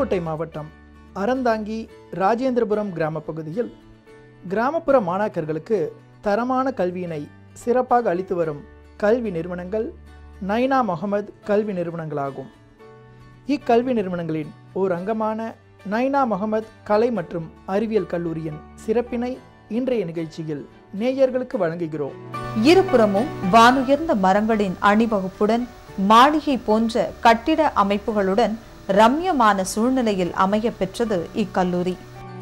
புதுக்கோட்டை மாவட்டம் அறந்தாங்கி ராஜேந்திரபுரம் கிராம பகுதியில் கிராமப்புற மாணாக்கர்களுக்கு தரமான கல்வியினை சிறப்பாக அளித்து வரும் கல்வி நிறுவனங்கள் நைனா முகமது கல்வி நிறுவனங்களாகும் இக்கல்வி நிறுவனங்களின் ஓர் அங்கமான நைனா முகமது கலை மற்றும் அறிவியல் கல்லூரியின் சிறப்பினை இன்றைய நிகழ்ச்சியில் நேயர்களுக்கு வழங்குகிறோம் இருபுறமும் வானுயர்ந்த மரங்களின் அணிவகுப்புடன் மாளிகை போன்ற கட்டிட அமைப்புகளுடன் ரம்யமான சூழ்நிலையில் அமைய பெற்றது இக்கல்லூரி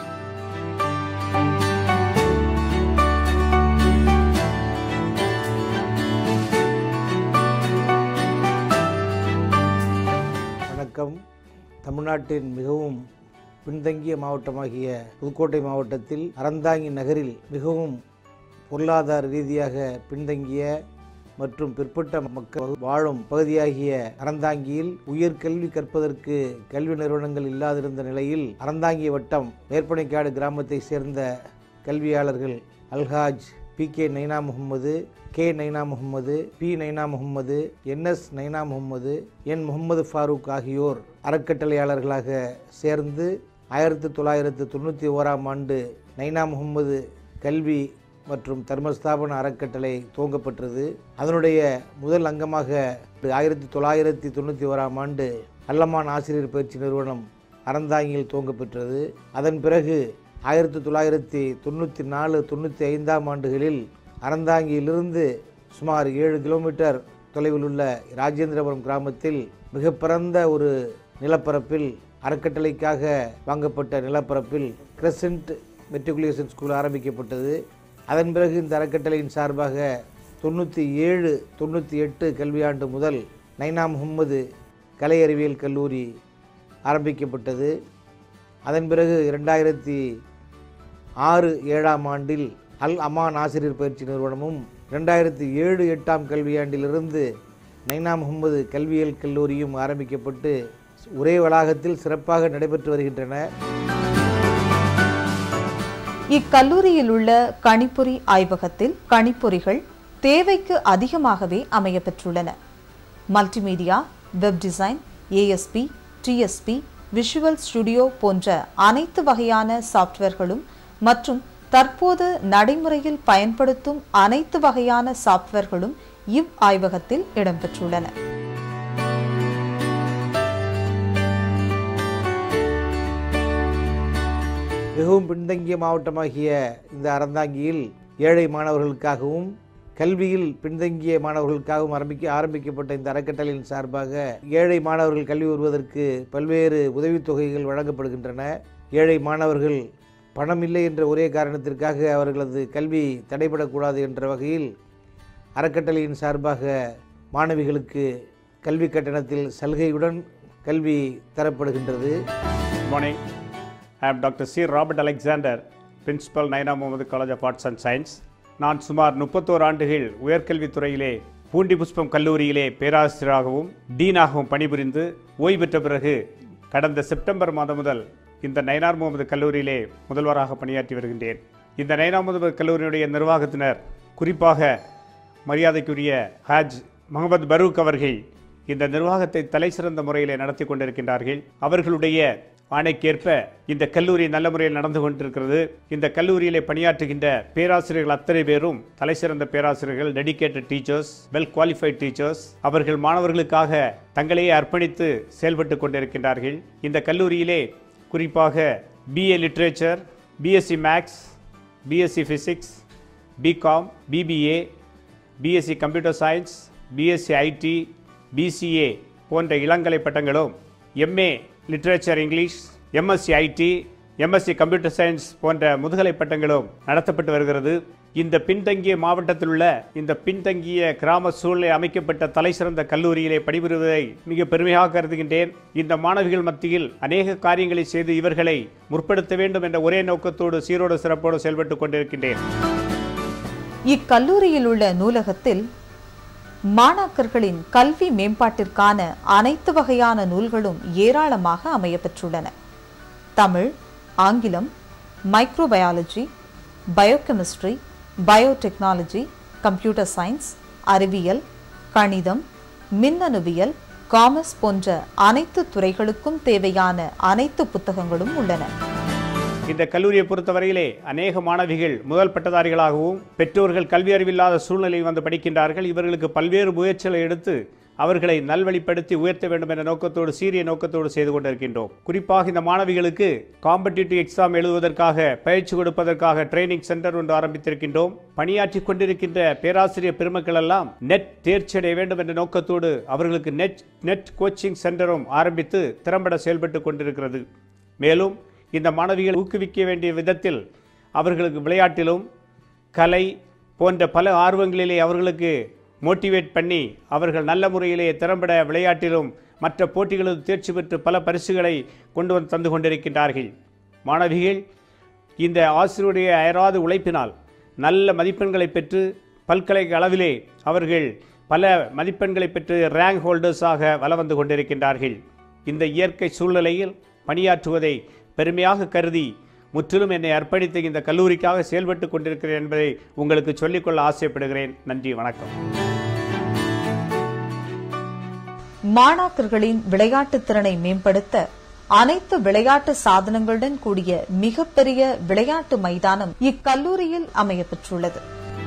வணக்கம் தமிழ்நாட்டின் மிகவும் பின்தங்கிய மாவட்டமாகிய புதுக்கோட்டை மாவட்டத்தில் அறந்தாங்கி நகரில் மிகவும் பொருளாதார ரீதியாக பின்தங்கிய மற்றும் பிற்பட்ட மக்கள் வாழும் பகுதியாகிய அறந்தாங்கியில் உயர்கல்வி கற்பதற்கு கல்வி நிறுவனங்கள் இல்லாதிருந்த நிலையில் அறந்தாங்கி வட்டம் மேற்பனைக்காடு கிராமத்தை சேர்ந்த கல்வியாளர்கள் அல்ஹாஜ் P K Naina Mohamed K Naina Mohamed P Naina Mohamed NS Naina Mohamed N Mohamed Farook ஆகியோர் அறக்கட்டளையாளர்களாக சேர்ந்து ஆயிரத்தி தொள்ளாயிரத்து தொண்ணூற்றி ஓராம் ஆண்டு நைனா முகமது கல்வி மற்றும் தர்மஸ்தாபன அறக்கட்டளை துவங்கப்பட்டது அதனுடைய முதல் அங்கமாக ஆயிரத்தி தொள்ளாயிரத்தி தொண்ணூற்றி ஓராம் ஆண்டு அல்லமான் ஆசிரியர் பயிற்சி நிறுவனம் அறந்தாங்கியில் துவங்கப்பெற்றது அதன் பிறகு ஆயிரத்தி தொள்ளாயிரத்தி தொண்ணூற்றி நாலு தொண்ணூற்றி ஐந்தாம் ஆண்டுகளில் அறந்தாங்கியிலிருந்து சுமார் ஏழு கிலோமீட்டர் தொலைவில் உள்ள ராஜேந்திரபுரம் கிராமத்தில் மிக பரந்த ஒரு நிலப்பரப்பில் அறக்கட்டளைக்காக வாங்கப்பட்ட நிலப்பரப்பில் கிரசன்ட் மெட்ரிகுலேஷன் ஸ்கூல் ஆரம்பிக்கப்பட்டது அதன் பிறகு இந்த அறக்கட்டளையின் சார்பாக தொண்ணூற்றி ஏழு தொண்ணூற்றி எட்டு கல்வியாண்டு முதல் நைனா முகம்மது கலை அறிவியல் கல்லூரி ஆரம்பிக்கப்பட்டது அதன் பிறகு இரண்டாயிரத்தி ஆறு ஏழாம் ஆண்டில் அல் அமான் ஆசிரியர் பயிற்சி நிறுவனமும் ரெண்டாயிரத்தி ஏழு எட்டாம் கல்வியாண்டிலிருந்து நைனா முகமது கல்வியியல் கல்லூரியும் ஆரம்பிக்கப்பட்டு ஒரே வளாகத்தில் சிறப்பாக நடைபெற்று வருகின்றன இக்கல்லூரியில் உள்ள கணிப்பொறி ஆய்வகத்தில் கணிப்பொறிகள் தேவைக்கு அதிகமாகவே அமைய பெற்றுள்ளன multimedia web design ASP DSP visual studio போன்ற அனைத்து வகையான சாஃப்ட்வேர்களும் மற்றும் தற்போது நடைமுறையில் பயன்படுத்தும் அனைத்து வகையான சாஃப்ட்வேர்களும் இவ் ஆய்வகத்தில் இடம்பெற்றுள்ளன மிகவும் பின்தங்கிய மாவட்டமாகிய இந்த அறந்தாங்கியில் ஏழை மாணவர்களுக்காகவும் கல்வியில் பின்தங்கிய மாணவர்களுக்காகவும் ஆரம்பிக்க ஆரம்பிக்கப்பட்ட இந்த அறக்கட்டளையின் சார்பாக ஏழை மாணவர்கள் கல்வி வருவதற்கு பல்வேறு உதவித்தொகைகள் வழங்கப்படுகின்றன ஏழை மாணவர்கள் பணம் இல்லை என்ற ஒரே காரணத்திற்காக அவர்களது கல்வி தடைபடக்கூடாது என்ற வகையில் அறக்கட்டளையின் சார்பாக மாணவிகளுக்கு கல்வி கட்டணத்தில் சலுகையுடன் கல்வி தரப்படுகின்றது Good morning. I am Dr. C. Robert Alexander, Principal Naina Mohamed college of arts and science நான் சுமார் முப்பத்தோரு ஆண்டுகள் உயர்கல்வித்துறையிலே பூண்டி புஷ்பம் கல்லூரியிலே பேராசிரியராகவும் டீனாகவும் பணிபுரிந்து ஓய்வு பெற்ற பிறகு கடந்த செப்டம்பர் மாதம் முதல் இந்த நைனார் முகமது கல்லூரியிலே முதல்வராக பணியாற்றி வருகின்றேன் இந்த நைனார் முகமது கல்லூரியினுடைய நிர்வாகத்தினர் குறிப்பாக மரியாதைக்குரிய ஹாஜ் முகமது பரூக் அவர்கள் இந்த நிர்வாகத்தை தலைசிறந்த முறையிலே நடத்தி கொண்டிருக்கின்றார்கள் அவர்களுடைய ஆணைக்கேற்ப இந்த கல்லூரி நல்ல முறையில் நடந்து கொண்டிருக்கிறது இந்த கல்லூரியிலே பணியாற்றுகின்ற பேராசிரியர்கள் அத்தனை பேரும் தலைசிறந்த பேராசிரியர்கள் dedicated teachers well qualified teachers அவர்கள் மாணவர்களுக்காக தங்களையே அர்ப்பணித்து செயல்பட்டு கொண்டிருக்கின்றார்கள் இந்த கல்லூரியிலே குறிப்பாக BA literature BSc maths BSc physics BCom BBA BSc computer science BSc IT BCA போன்ற இளங்கலை பட்டங்களும் MA literature English MSc IT MSc computer science போன்ற முதுகலை பட்டங்களும் நடத்தப்பட்டு வருகிறது இந்த பின்தங்கிய மாவட்டத்தில் உள்ள இந்த பின்தங்கிய கிராம சூழலை அமைக்கப்பட்ட தலைசிறந்த கல்லூரியிலே பணிபுரிவதை மிக பெருமையாக கருதுகின்றேன் இந்த மாணவிகள் மத்தியில் அநேக காரியங்களை செய்து இவர்களை முற்படுத்த வேண்டும் என்ற ஒரே நோக்கத்தோடு சீரோடு சிறப்போடு செயல்பட்டு கொண்டிருக்கின்றேன் இக்கல்லூரியில் உள்ள நூலகத்தில் மாணாக்கர்களின் கல்வி மேம்பாட்டிற்கான அனைத்து வகையான நூல்களும் ஏராளமாக அமையப்பெற்றுள்ளன தமிழ் ஆங்கிலம் microbiology biochemistry biotechnology computer science அறிவியல் கணிதம் மின்னணுவியல் காமர்ஸ் போன்ற அனைத்து துறைகளுக்கும் தேவையான அனைத்து புத்தகங்களும் உள்ளன இந்த கல்லூரியை பொறுத்தவரையிலே அநேக மாணவிகள் முதல் பட்டதாரிகளாகவும் பெற்றோர்கள் கல்வி அறிவில்லாத சூழ்நிலையில் வந்து படிக்கின்றார்கள் இவர்களுக்கு பல்வேறு முயற்சிகளை எடுத்து அவர்களை நல்வழிப்படுத்தி உயர்த்த வேண்டும் என்ற நோக்கத்தோடு சீரிய நோக்கத்தோடு செய்து கொண்டிருக்கின்றோம் குறிப்பாக இந்த மாணவிகளுக்கு காம்படிட்டிவ் எக்ஸாம் எழுதுவதற்காக பயிற்சி கொடுப்பதற்காக ட்ரைனிங் சென்டர் ஒன்று ஆரம்பித்திருக்கின்றோம் பணியாற்றி கொண்டிருக்கின்ற பேராசிரியர் பெருமக்கள் எல்லாம் நெட் தேர்ச்சி அடைய வேண்டும் என்ற நோக்கத்தோடு அவர்களுக்கு நெட் நெட் கோச்சிங் சென்டரும் ஆரம்பித்து திறம்பட செயல்பட்டு கொண்டிருக்கிறது மேலும் இந்த மாணவிகள் ஊக்குவிக்க வேண்டிய விதத்தில் அவர்களுக்கு விளையாட்டிலும் கலை போன்ற பல ஆர்வங்களிலே அவர்களுக்கு மோட்டிவேட் பண்ணி அவர்கள் நல்ல முறையிலே திறம்பட விளையாட்டிலும் மற்ற போட்டிகளில் தேர்ச்சி பெற்று பல பரிசுகளை கொண்டு வந்து தந்து கொண்டிருக்கின்றார்கள் மாணவிகள் இந்த ஆசிரியருடைய அயராத உழைப்பினால் நல்ல மதிப்பெண்களை பெற்று பல்கலைக்கழக அளவிலே அவர்கள் பல மதிப்பெண்களை பெற்று ரேங்க் ஹோல்டர்ஸாக வலம் வந்து கொண்டிருக்கின்றார்கள் இந்த இயற்கை சூழ்நிலையில் பணியாற்றுவதை பெருமையாக கருதி முற்றிலும் என்னை அர்ப்பணித்து இந்த கல்லூரிக்காக செயல்பட்டு கொண்டிருக்கிறேன் என்பதை உங்களுக்கு சொல்லிக்கொள்ள ஆசைப்படுகிறேன் நன்றி வணக்கம் மாணாக்கர்களின் விளையாட்டுத் திறனை மேம்படுத்த அனைத்து விளையாட்டு சாதனங்களுடன் கூடிய மிகப்பெரிய விளையாட்டு மைதானம் இக்கல்லூரியில் அமையப்பெற்றுள்ளது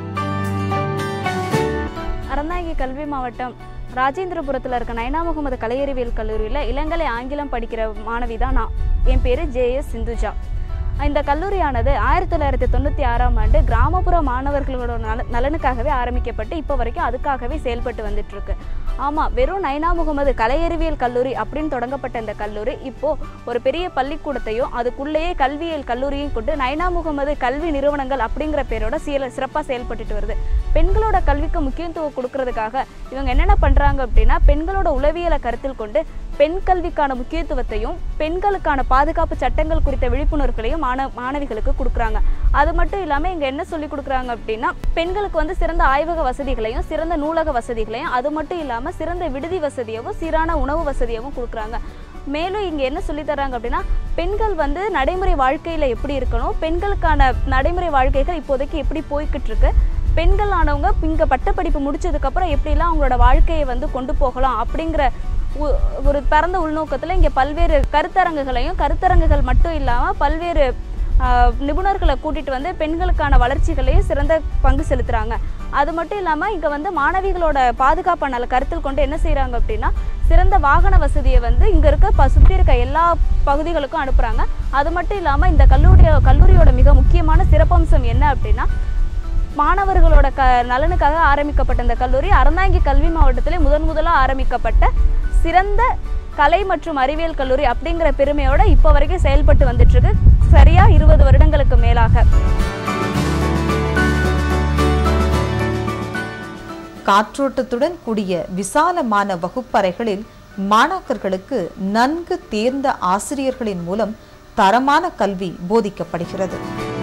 அறந்தாங்கி கல்வி மாவட்டம் ராஜேந்திரபுரத்தில் இருக்க நயனா முகமது கலையறிவியல் கல்லூரியில் இளங்கலை ஆங்கிலம் படிக்கிற மாணவி தான் நான் என் பேர் ஜேஎஸ் சிந்துஜா இந்த கல்லூரியானது ஆயிரத்தி தொள்ளாயிரத்தி தொண்ணூற்றி ஆறாம் ஆண்டு கிராமப்புற மாணவர்களோட நல நலனுக்காகவே ஆரம்பிக்கப்பட்டு இப்போ வரைக்கும் அதுக்காகவே செயல்பட்டு வந்துட்டு இருக்கு ஆமாம் வெறும் நைனா முகமது கலையறிவியல் கல்லூரி அப்படின்னு தொடங்கப்பட்ட இந்த கல்லூரி இப்போ ஒரு பெரிய பள்ளிக்கூடத்தையும் அதுக்குள்ளேயே கல்வியியல் கல்லூரியும் கொண்டு நைனா முகமது கல்வி நிறுவனங்கள் அப்படிங்கிற பேரோட சீல சிறப்பாக செயல்பட்டுட்டு வருது பெண்களோட கல்விக்கு முக்கியத்துவம் கொடுக்கறதுக்காக இவங்க என்னென்ன பண்றாங்க அப்படின்னா பெண்களோட உளவியலை கருத்தில் கொண்டு பெண் கல்விக்கான முக்கியத்துவத்தையும் பெண்களுக்கான பாதுகாப்பு சட்டங்கள் குறித்த விழிப்புணர்வுகளையும் மாண மாணவிகளுக்கு கொடுக்குறாங்க அது மட்டும் இல்லாமல் இங்கே என்ன சொல்லி கொடுக்குறாங்க அப்படின்னா பெண்களுக்கு வந்து சிறந்த ஆய்வக வசதிகளையும் சிறந்த நூலக வசதிகளையும் அது மட்டும் இல்லாமல் சிறந்த விடுதி வசதியவும் சீரான உணவு வசதியவும் கொடுக்குறாங்க மேலும் இங்கே என்ன சொல்லி தராங்க அப்படின்னா பெண்கள் வந்து நடைமுறை வாழ்க்கையில் எப்படி இருக்கணும் பெண்களுக்கான நடைமுறை வாழ்க்கைகள் இப்போதைக்கு எப்படி போய்கிட்டு இருக்கு பெண்கள் ஆனவங்க இங்கே பட்டப்படிப்பு முடிச்சதுக்கப்புறம் எப்படிலாம் அவங்களோட வாழ்க்கையை வந்து கொண்டு போகலாம் அப்படிங்கிற ஒ- ஒரு பரந்த உள்நோக்கத்தில் இங்கே பல்வேறு கருத்தரங்குகளையும் கருத்தரங்குகள் மட்டும் இல்லாமல் பல்வேறு ஆஹ், நிபுணர்களை கூட்டிட்டு வந்து பெண்களுக்கான வளர்ச்சிகளையும் சிறந்த பங்கு செலுத்துறாங்க அது மட்டும் இல்லாமல் இங்கே வந்து மாணவிகளோட பாதுகாப்பு நல கருத்தில் கொண்டு என்ன செய்கிறாங்க அப்படின்னா சிறந்த வாகன வசதியை வந்து இங்கே இருக்க ப சுற்றி இருக்க எல்லா பகுதிகளுக்கும் அனுப்புகிறாங்க அது மட்டும் இல்லாமல் இந்த கல்லூரி கல்லூரியோட மிக முக்கியமான சிறப்பம்சம் என்ன அப்படின்னா மாணவர்களோட க நலனுக்காக ஆரம்பிக்கப்பட்ட இந்த கல்லூரி அறந்தாங்கி கல்வி மாவட்டத்திலே முதன் முதலாக ஆரம்பிக்கப்பட்ட சிறந்த கலை மற்றும் அறிவியல் கல்லூரி அப்படிங்கிற பெருமையோட இப்போ வரைக்கும் செயல்பட்டு வந்துட்டு இருக்கு சரியா இருபது வருடங்களுக்கு மேலாக காற்றோட்டத்துடன் கூடிய விசாலமான வகுப்பறைகளில் மாணாக்கர்களுக்கு நன்கு தேர்ந்த ஆசிரியர்களின் மூலம் தரமான கல்வி போதிக்கப்படுகிறது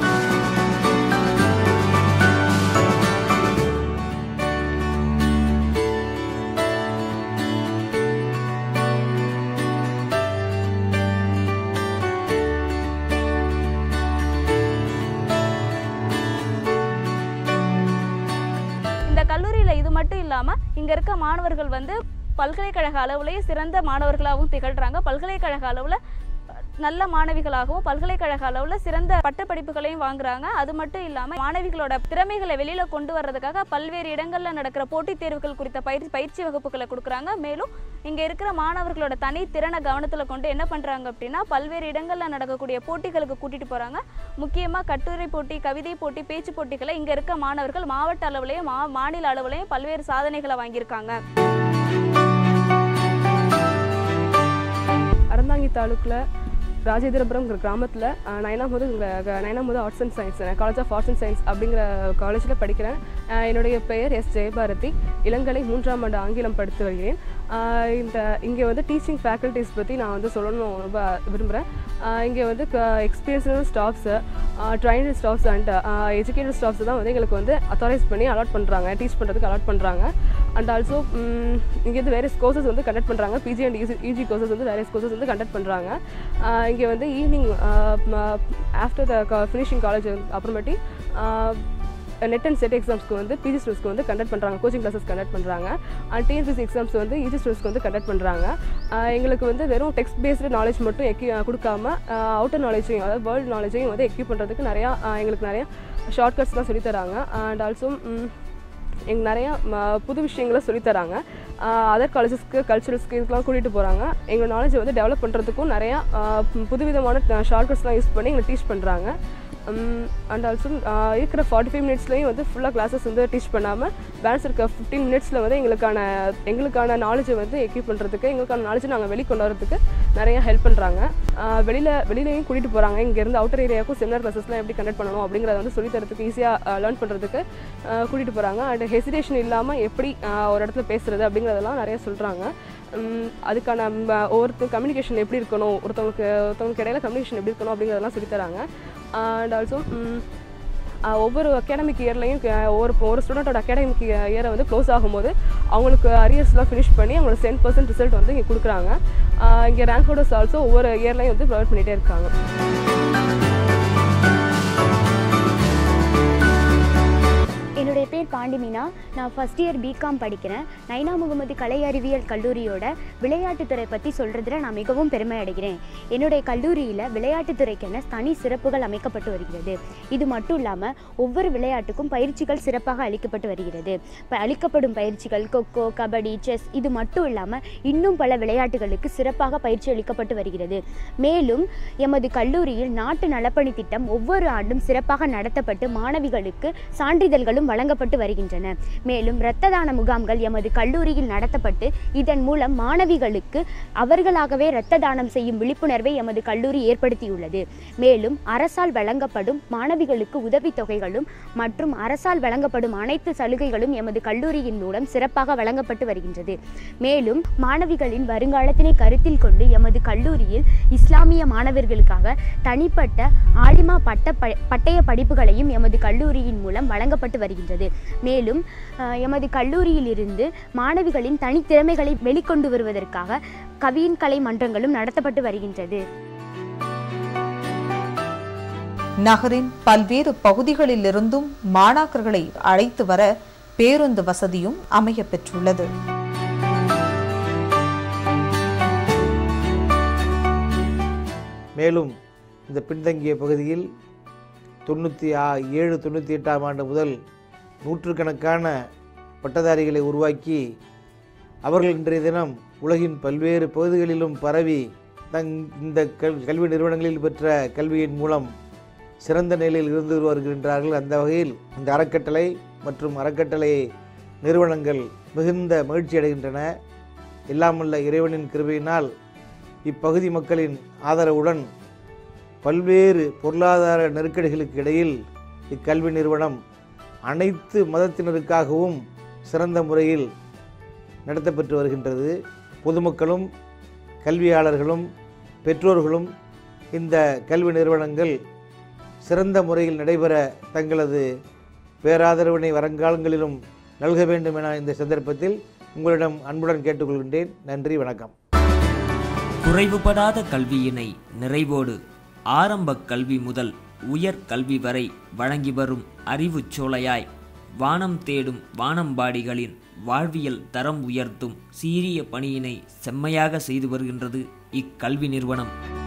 இந்த கல்லூரியில் இது மட்டும் இல்லாமல் இங்கே இருக்க மாணவர்கள் வந்து பல்கலைக்கழக அளவுலேயே சிறந்த மாணவர்களாகவும் திகழ்கிறாங்க பல்கலைக்கழக அளவில் நல்ல மாணவிகளாகவும் பல்கலைக்கழக அளவில் சிறந்த பட்டப்படிப்புகளையும் வாங்குறாங்க அது மட்டும் இல்லாமல் மாணவிகளோட திறமைகளை வெளியில் கொண்டு வர்றதுக்காக பல்வேறு இடங்களில் நடக்கிற போட்டித் தேர்வுகள் குறித்த பயிற்சி பயிற்சி வகுப்புகளை கொடுக்குறாங்க மேலும் இங்கே இருக்கிற மாணவர்களோட தனி திறனை கவனத்தில் கொண்டு என்ன பண்ணுறாங்க அப்படின்னா பல்வேறு இடங்களில் நடக்கக்கூடிய போட்டிகளுக்கு கூட்டிகிட்டு போகிறாங்க முக்கியமாக கட்டுரை போட்டி கவிதை போட்டி பேச்சு போட்டிகளை இங்கே இருக்க மாணவர்கள் மாவட்ட அளவுலையும் மா மாநில அளவுலையும் பல்வேறு சாதனைகளை வாங்கியிருக்காங்க அறந்தாங்கி தாலுக்கில் ராஜேந்திரபுரம்ங்கிற கிராமத்தில் Nayanamuthu Nayanamuthu arts and science college of arts and science அப்படிங்கிற காலேஜில் படிக்கிறேன் அஹ் என்னுடைய பெயர் எஸ் ஜெயபாரதி இளங்கலை மூன்றாம் ஆண்டு ஆங்கிலம் படித்து வருகிறேன் அஹ் இந்த இங்கே வந்து டீச்சிங் ஃபேக்கல்ட்டிஸ் பற்றி நான் வந்து சொல்லணும் ரொம்ப விரும்புகிறேன் இங்கே வந்து எக்ஸ்பீரியன்ஸான staffs trained staffs and educated staffs தான் வந்து எங்களுக்கு வந்து அத்தாரைஸ் பண்ணி அலாட் பண்ணுறாங்க டீச் பண்ணுறதுக்கு அலாட் பண்ணுறாங்க அண்ட் ஆல்சோ இங்கேருந்து வேரியஸ் கோர்சஸ் வந்து கண்டக்ட் பண்ணுறாங்க PG and UG UG courses வந்து வேரியஸ் கோர்சஸ் வந்து கண்டக்ட் பண்ணுறாங்க இங்கே வந்து evening after the finishing college அப்புறமேட்டி நெட் அண்ட் செட் எக்ஸாம்ஸ்க்கு வந்து பிஜி ஸ்டூடெண்ட்ஸ்க்கு வந்து கண்டக்ட் பண்ணுறாங்க கோச்சிங் கிளாஸஸ் கண்டக்ட் பண்ணுறாங்க அண்ட் டிஎன்பிசி எக்ஸாம்ஸ் வந்து ஈஜி ஸ்டூடெண்ட்ஸ்க்கு வந்து கண்டக்ட் பண்ணுறாங்க எங்களுக்கு வந்து வெறும் டெக்ஸ்ட் பேஸ்டு நாலேஜ் மட்டும் எக்கி கொடுக்காம அவுட்டர் நாலேஜையும் அதாவது வேர்ல்டு நாலேஜையும் வந்து எக்யூப் பண்ணுறதுக்கு நிறையா ஆஹ் எங்களுக்கு நிறையா ஷார்ட்கட்ஸ்லாம் சொல்லித் தராங்க அண்ட் ஆல்சோ எங்க நிறையா ம- புது விஷயங்களை சொல்லித் தராங்க அதர் காலேஜஸ்க்கு கல்ச்சுரல்ஸ்க்கு இதுக்கெலாம் கூட்டிகிட்டு போகிறாங்க எங்கள் நாலேஜை வந்து டெவலப் பண்ணுறதுக்கும் நிறையா ஆஹ் புதுவிதமான ஷார்ட்கட்ஸ்லாம் யூஸ் பண்ணி எங்களை டீச் பண்ணுறாங்க அண்ட் ஆல்சோ இருக்கிற ஃபார்ட்டி ஃபைவ் மினிட்ஸ்லேயும் வந்து ஃபுல்லாக கிளாஸஸ் வந்து டீச் பண்ணாமல் பேலன்ஸ் இருக்க ஃபிஃப்டீன் மினிட்ஸில் வந்து எங்களுக்கான எங்களுக்கான நாலேஜை வந்து எக்யூப் பண்ணுறதுக்கு எங்களுக்கான நாலேஜை நாங்கள் வெளிக்கொண்டு வரதுக்கு நிறைய ஹெல்ப் பண்ணுறாங்க வெளியில் வெளியிலையும் கூட்டிகிட்டு போகிறாங்க இங்கேருந்து அவுட்டர் ஏரியாவுக்கும் செமினார் கிளாஸஸ்லாம் எப்படி கண்டக்ட் பண்ணணும் அப்படிங்கிறத வந்து சொல்லித் தரதுக்கு ஈஸியாக லேர்ன் பண்ணுறதுக்கு கூட்டிகிட்டு போகிறாங்க அண்ட் ஹெசிடேஷன் இல்லாமல் எப்படி ஆஹ் ஒரு இடத்துல பேசுகிறது அப்படிங்கிறதெல்லாம் நிறைய சொல்கிறாங்க அதுக்கான ம், ஒவ்வொருத்தர் கம்யூனிகேஷன் எப்படி இருக்கணும் ஒருத்தவங்களுக்கு ஒருத்தவங்களுக்கு இடையில கம்யூனிகேஷன் எப்படி இருக்கணும் அப்படிங்கிறதெல்லாம் சொல்லித் தராங்க அண்ட் ஆல்சோ ஒவ்வொரு அகாடமிக் இயர்லையும் ஒவ்வொரு ஒரு ஸ்டூடெண்ட்டோட அகாடமிக் இயரை வந்து க்ளோஸ் ஆகும்போது அவங்களுக்கு அரியர்ஸ்லாம் ஃபினிஷ் பண்ணி அவங்களுக்கு சென்ட் பர்சன்ட் ரிசல்ட் வந்து இங்கே கொடுக்குறாங்க இங்கே ரேங்க் ஹோல்டர்ஸ் ஆல்சோ ஒவ்வொரு இயர்லையும் வந்து ப்ரொவைட் பண்ணிகிட்டே இருக்காங்க என்னுடைய பேர் பாண்டிமீனா நான் ஃபஸ்ட் இயர் பிகாம் படிக்கிறேன் நைனா முகமது கலை அறிவியல் கல்லூரியோட விளையாட்டுத்துறை பற்றி சொல்கிறதுல நான் மிகவும் பெருமை அடைகிறேன் என்னுடைய கல்லூரியில் விளையாட்டுத்துறைக்கென தனி சிறப்புகள் அமைக்கப்பட்டு வருகிறது இது மட்டும் இல்லாமல் ஒவ்வொரு விளையாட்டுக்கும் பயிற்சிகள் சிறப்பாக அளிக்கப்பட்டு வருகிறது இப்போ அளிக்கப்படும் பயிற்சிகள் கொக்கோ கபடி செஸ் இது மட்டும் இல்லாமல் இன்னும் பல விளையாட்டுகளுக்கு சிறப்பாக பயிற்சி அளிக்கப்பட்டு வருகிறது மேலும் எமது கல்லூரியில் நாட்டு நலப்பணி திட்டம் ஒவ்வொரு ஆண்டும் சிறப்பாக நடத்தப்பட்டு மாணவிகளுக்கு சான்றிதழ்களும் வழங்கப்பட்டு வருகின்றன மேலும் இரத்த தான முகாம்கள் எமது கல்லூரியில் நடத்தப்பட்டு இதன் மூலம் மாணவிகளுக்கு அவர்களாகவே இரத்த தானம் செய்யும் விழிப்புணர்வை எமது கல்லூரி ஏற்படுத்தியுள்ளது மேலும் அரசால் வழங்கப்படும் மாணவிகளுக்கு உதவித்தொகைகளும் மற்றும் அரசால் வழங்கப்படும் அனைத்து சலுகைகளும் எமது கல்லூரியின் மூலம் சிறப்பாக வழங்கப்பட்டு வருகின்றது மேலும் மாணவிகளின் வருங்காலத்தினை கருத்தில் கொண்டு எமது கல்லூரியில் இஸ்லாமிய மாணவர்களுக்காக தனிப்பட்ட ஆலிமா பட்ட ப- பட்டய படிப்புகளையும் எமது கல்லூரியின் மூலம் வழங்கப்பட்டு வருகின்றது மேலும் அஹ், எமது கல்லூரியிலிருந்து மாணவிகளின் தனித்திறமைகளை வெளிக்கொண்டு வருவதற்காக கவியின் கலை மன்றங்களும் நடத்தப்பட்டு வருகின்றது நகரின் பல்வேறு பகுதிகளிலிருந்தும் மாணாக்கர்களை அழைத்து வர பேருந்து வசதியும் அமையப் பெற்றுள்ளது மேலும் இந்த பின்தங்கிய பகுதியில் தொண்ணூற்றி ஆ ஏழு தொண்ணூற்றி எட்டாம் ஆண்டு முதல் நூற்றுக்கணக்கான பட்டதாரிகளை உருவாக்கி அவர்கள் இன்றைய தினம் உலகின் பல்வேறு பகுதிகளிலும் பரவி தங் இந்த கல் கல்வி நிறுவனங்களில் பெற்ற கல்வியின் மூலம் சிறந்த நிலையில் இருந்து வருகின்றார்கள் அந்த வகையில் இந்த அறக்கட்டளை மற்றும் அறக்கட்டளை நிறுவனங்கள் மிகுந்த மகிழ்ச்சி அடைகின்றன எல்லாமல்ல இறைவனின் கிருபையினால் இப்பகுதி மக்களின் ஆதரவுடன் பல்வேறு பொருளாதார நெருக்கடிகளுக்கு இடையில் இக்கல்வி நிறுவனம் அனைத்து மதத்தினருக்காகவும் சிறந்த முறையில் நடத்தப்பெற்று வருகின்றது பொதுமக்களும் கல்வியாளர்களும் பெற்றோர்களும் இந்த கல்வி நிறுவனங்கள் சிறந்த முறையில் நடைபெற தங்களது பேராதரவினை வருங்காலங்களிலும் நல்க வேண்டும் என இந்த சந்தர்ப்பத்தில் உங்களிடம் அன்புடன் கேட்டுக்கொள்கின்றேன் நன்றி வணக்கம் குறைவுபடாத கல்வியினை நிறைவோடு ஆரம்ப கல்வி முதல் உயர் கல்வி வரை வழங்கி வரும் அறிவுச் சோலையாய் வானம் தேடும் வானம்பாடிகளின் வாழ்வியல் தரம் உயர்த்தும் சீரிய பணியினை செம்மையாக செய்து வருகின்றது இக்கல்வி நிறுவனம்